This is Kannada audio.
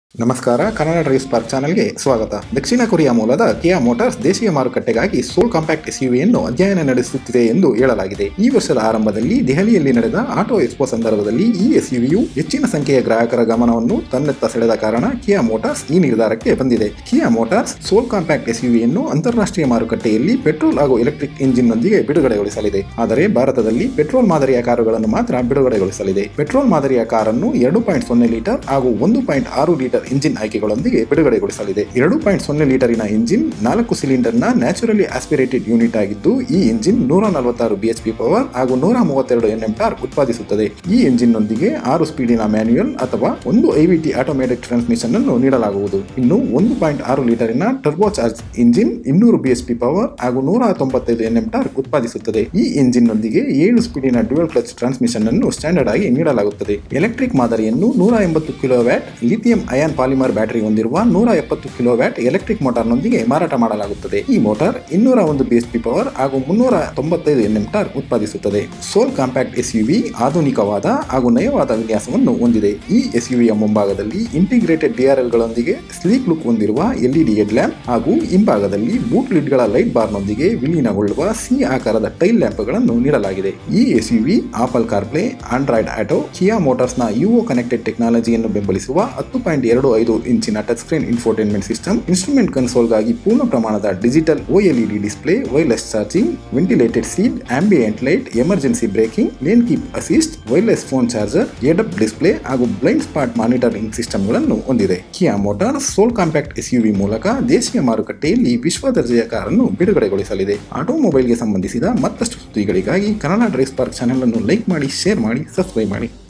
ನಮಸ್ಕಾರ ಕನ್ನಡ ಡ್ರೈವ್ ಸ್ಪಾರ್ಕ್ ಚಾನೆಲ್ಗೆ ಸ್ವಾಗತ ದಕ್ಷಿಣ ಕೊರಿಯಾ ಮೂಲದ ಕಿಯಾ ಮೋಟಾರ್ಸ್ ದೇಶೀಯ ಮಾರುಕಟ್ಟೆಗಾಗಿ ಸೋಲ್ ಕಾಂಪ್ಯಾಕ್ಟ್ ಎಸ್ಯುವಿಯನ್ನು ಅಧ್ಯಯನ ನಡೆಸುತ್ತಿದೆ ಎಂದು ಹೇಳಲಾಗಿದೆ ಈ ವರ್ಷದ ಆರಂಭದಲ್ಲಿ ದೆಹಲಿಯಲ್ಲಿ ನಡೆದ ಆಟೋ ಎಕ್ಸ್ಪೋ ಸಂದರ್ಭದಲ್ಲಿ ಈ ಎಸ್ಯುವಿಯು ಹೆಚ್ಚಿನ ಸಂಖ್ಯೆಯ ಗ್ರಾಹಕರ ಗಮನವನ್ನು ತನ್ನತ್ತ ಸೆಳೆದ ಕಾರಣ ಕಿಯಾ ಮೋಟಾರ್ಸ್ ಈ ನಿರ್ಧಾರಕ್ಕೆ ಬಂದಿದೆ ಕಿಯಾ ಮೋಟಾರ್ಸ್ ಸೋಲ್ ಕಾಂಪ್ಯಾಕ್ಟ್ ಎಸ್ಯುವಿಯನ್ನು ಅಂತಾರಾಷ್ಟ್ರೀಯ ಮಾರುಕಟ್ಟೆಯಲ್ಲಿ ಪೆಟ್ರೋಲ್ ಹಾಗೂ ಎಲೆಕ್ಟ್ರಿಕ್ ಇಂಜಿನ್ನೊಂದಿಗೆ ಬಿಡುಗಡೆಗೊಳಿಸಲಿದೆ ಆದರೆ ಭಾರತದಲ್ಲಿ ಪೆಟ್ರೋಲ್ ಮಾದರಿಯ ಕಾರುಗಳನ್ನು ಮಾತ್ರ ಬಿಡುಗಡೆಗೊಳಿಸಲಿದೆ ಪೆಟ್ರೋಲ್ ಮಾದರಿಯ ಕಾರನ್ನು ಎರಡು ಪಾಯಿಂಟ್ ಸೊನ್ನೆ ಲೀಟರ್ ಹಾಗೂ ಒಂದು ಪಾಯಿಂಟ್ ಆರು ಲೀಟರ್ ಇಂಜಿನ್ ಆಯ್ಕೆಗಳೊಂದಿಗೆ ಬಿಡುಗಡೆಗೊಳಿಸಲಿದೆ ಎರಡು ಪಾಯಿಂಟ್ ಸೊನ್ನೆ ಲೀಟರಿನ ಇಂಜಿನ್ ನಾಲ್ಕು ಸಿಲಿಂಡರ್ನ ನ್ಯಾಚುರಲಿ ಆಸ್ಪಿರೇಟೆಡ್ ಯೂನಿಟ್ ಆಗಿದ್ದು ಈ ಇಂಜಿನ್ ನೂರ ನಲವತ್ತಾರು ಬಿಎಚ್ಪಿ ಪವರ್ ಹಾಗೂ ನೂರ ಮೂವತ್ತೆರಡು ಎನ್ಎಂ ಟಾರ್ಕ್ ಉತ್ಪಾದಿಸುತ್ತದೆ ಈ ಇಂಜಿನ್ನೊಂದಿಗೆ ಆರು ಸ್ಪೀಡಿನ ಮ್ಯಾನ್ಯುಯಲ್ ಅಥವಾ ಒಂದು ಐವಿಟಿ ಆಟೋಮ್ಯಾಟಿಕ್ ಟ್ರಾನ್ಸ್ಮಿಷನ್ ಅನ್ನು ನೀಡಲಾಗುವುದು ಇನ್ನು ಒಂದು ಪಾಯಿಂಟ್ ಆರು ಲೀಟರಿನ ಟರ್ಬೋ ಚಾರ್ಜ್ ಇಂಜಿನ್ ಇನ್ನೂರು ಬಿಎಚ್ಪಿ ಪವರ್ ಹಾಗೂ ನೂರ ತೊಂಬತ್ತೈದು ಎನ್ಎಂ ಟಾರ್ಕ್ ಉತ್ಪಾದಿಸುತ್ತದೆ ಈ ಇಂಜಿನ್ನೊಂದಿಗೆ ಏಳು ಸ್ಪೀಡಿನ ಡ್ಯುಯಲ್ ಕ್ಲಚ್ ಟ್ರಾನ್ಸ್ಮಿಷನ್ ಅನ್ನು ಸ್ಟ್ಯಾಂಡರ್ಡ್ ಆಗಿ ನೀಡಲಾಗುತ್ತದೆ ಎಲೆಕ್ಟ್ರಿಕ್ ಮಾದರಿಯನ್ನು ನೂರ ಎಂಬತ್ತು kilowatt lithium ion polymer battery ಹೊಂದಿರುವ ನೂರ ಎಪ್ಪತ್ತು ಕಿಲೋ ವ್ಯಾಟ್ ಎಲೆಕ್ಟ್ರಿಕ್ ಮೋಟಾರ್ನೊಂದಿಗೆ ಮಾರಾಟ ಮಾಡಲಾಗುತ್ತದೆ ಈ ಮೋಟಾರ್ ಇನ್ನೂರ ಒಂದು ಬಿಎಸ್ಪಿ ಪವರ್ ಹಾಗೂ ಮುನ್ನೂರ ತೊಂಬತ್ತೈದು ಎನ್ಎಂ ಟಾರ್ಕ್ ಉತ್ಪಾದಿಸುತ್ತದೆ ಸೋಲ್ ಕಾಂಪ್ಯಾಕ್ಟ್ ಎಸ್ಯುವಿ ಆಧುನಿಕವಾದ ಹಾಗೂ ನಯವಾದ ವಿನ್ಯಾಸವನ್ನು ಹೊಂದಿದೆ ಈ ಎಸ್ಯುವಿಯ ಮುಂಭಾಗದಲ್ಲಿ ಇಂಟಿಗ್ರೇಟೆಡ್ ಡಿಆರ್ಎಲ್ ಗಳೊಂದಿಗೆ ಸ್ಲೀಕ್ ಲುಕ್ ಹೊಂದಿರುವ ಎಲ್ಇಡಿ ಹೆಡ್ ಲ್ಯಾಂಪ್ ಹಾಗೂ ಹಿಂಭಾಗದಲ್ಲಿ ಬೂಟ್ ಲಿಡ್ಗಳ ಲೈಟ್ ಬಾರ್ನೊಂದಿಗೆ ವಿಲೀನಗೊಳ್ಳುವ ಸಿ ಆಕಾರದ ಟೈಲ್ ಲ್ಯಾಂಪ್ಗಳನ್ನು ನೀಡಲಾಗಿದೆ ಈ SUV Apple CarPlay Android Auto Kia ಮೋಟಾರ್ಸ್ನ ಯುಒ ಕನೆಕ್ಟೆಡ್ ಟೆಕ್ನಾಲಜಿಯನ್ನು ಬೆಂಬಲಿಸುವ ಹತ್ತು ಪಾಯಿಂಟ್ ಎರಡು ಐದು ಇಂಚಿನ touch screen infotainment system instrument ಕನ್ಸೋಲ್ಗಾಗಿ ಪೂರ್ಣ ಪ್ರಮಾಣದ digital OLED display wireless charging ventilated seat ambient light emergency braking lane keep assist wireless phone charger head up display ಹಾಗೂ ಬ್ಲೈಂಡ್ ಸ್ಪಾಟ್ ಮಾನಿಟರಿಂಗ್ ಸಿಸ್ಟಮ್ಗಳನ್ನು ಹೊಂದಿದೆ Kia motor Soul compact SUV ಮೂಲಕ ದೇಶೀಯ ಮಾರುಕಟ್ಟೆಯಲ್ಲಿ ವಿಶ್ವ ದರ್ಜೆಯ ಕಾರನ್ನು ಬಿಡುಗಡೆಗೊಳಿಸಲಿದೆ ಆಟೋಮೊಬೈಲ್ಗೆ ಸಂಬಂಧಿಸಿದ ಮತ್ತಷ್ಟು ಸುದ್ದಿಗಳಿಗಾಗಿ ಕನ್ನಡ ಡ್ರೈವ್ ಸ್ಪಾರ್ಕ್ ಚಾನೆಲ್ ಅನ್ನು ಲೈಕ್ ಮಾಡಿ ಶೇರ್ ಮಾಡಿ ಸಬ್ಸ್ಕ್ರೈಬ್ ಮಾಡಿ